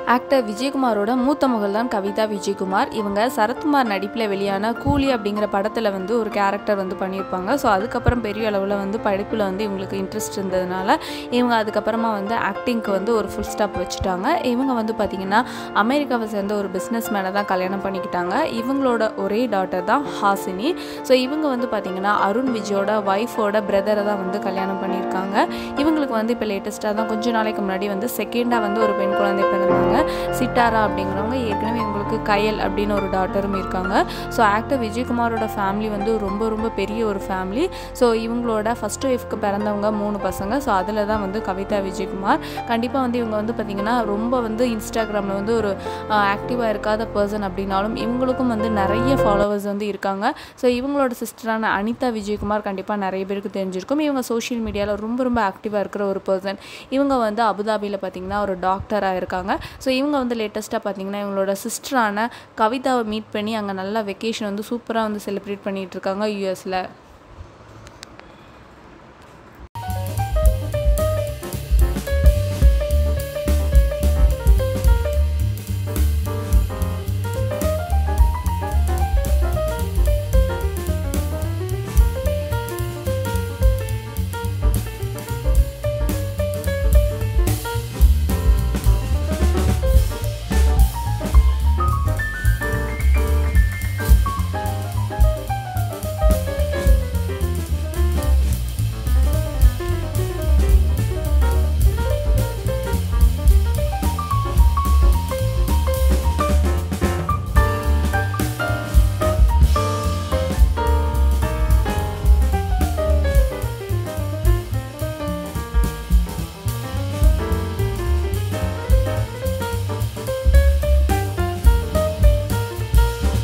actor விஜயகுமாரோட மூத்த மகள் தான் கவிதா விஜயகுமார் இவங்க சரத்குமார் நடிப்பில் வெளியான கூலி அப்படிங்கிற படத்தில் வந்து ஒரு கேரக்டர் வந்து பண்ணியிருப்பாங்க ஸோ அதுக்கப்புறம் பெரிய அளவில் வந்து படிப்பில் வந்து இவங்களுக்கு இன்ட்ரெஸ்ட் இருந்ததுனால இவங்க அதுக்கப்புறமா வந்து ஆக்டிங்க்கு வந்து ஒரு ஃபுல் ஸ்டாப் வச்சுட்டாங்க இவங்க வந்து பார்த்திங்கன்னா அமெரிக்காவை சேர்ந்த ஒரு பிஸ்னஸ் மேனை தான் கல்யாணம் பண்ணிக்கிட்டாங்க இவங்களோட ஒரே டாட்டர் தான் ஹாசினி ஸோ இவங்க வந்து பார்த்திங்கன்னா அருண் விஜயோட ஒய்ஃபோட பிரதரை தான் வந்து கல்யாணம் பண்ணியிருக்காங்க இவங்களுக்கு வந்து இப்போ லேட்டஸ்ட்டாக தான் கொஞ்ச நாளைக்கு முன்னாடி வந்து செகண்டாக வந்து ஒரு பெண் குழந்தை பிறந்தாங்க சிட்டாரா அப்படிங்கிறவங்க ஏற்கனவே இவங்களுக்கு கயல் அப்படின்னு ஒரு டாட்டரும் இருக்காங்க ஸோ ஆக்டர் விஜயகுமாரோட ஃபேமிலி வந்து ரொம்ப ரொம்ப பெரிய ஒரு ஃபேமிலி ஸோ இவங்களோட ஃபஸ்ட் ஒய்ஃப்க்கு பிறந்தவங்க மூணு பசங்க ஸோ அதில் தான் வந்து கவிதா விஜயகுமார் கண்டிப்பாக வந்து இவங்க வந்து பார்த்திங்கன்னா ரொம்ப வந்து இன்ஸ்டாகிராமில் வந்து ஒரு ஆக்டிவாக இருக்காத பர்சன் அப்படின்னாலும் இவங்களுக்கும் வந்து நிறைய ஃபாலோவர்ஸ் வந்து இருக்காங்க ஸோ இவங்களோட சிஸ்டரான அனிதா விஜயகுமார் கண்டிப்பாக நிறைய பேருக்கு தெரிஞ்சிருக்கும் இவங்க சோஷியல் மீடியாவில் ரொம்ப ரொம்ப ஆக்டிவாக இருக்கிற ஒரு பர்சன் இவங்க வந்து அபுதாபியில் பார்த்திங்கன்னா ஒரு டாக்டராக இருக்காங்க ஸோ இவங்க வந்து லேட்டஸ்ட்டாக பார்த்திங்கன்னா இவங்களோட சிஸ்டரான கவிதாவை மீட் பண்ணி அங்கே நல்லா வெக்கேஷன் வந்து சூப்பராக வந்து செலிப்ரேட் பண்ணிகிட்டு இருக்காங்க யூஎஸில்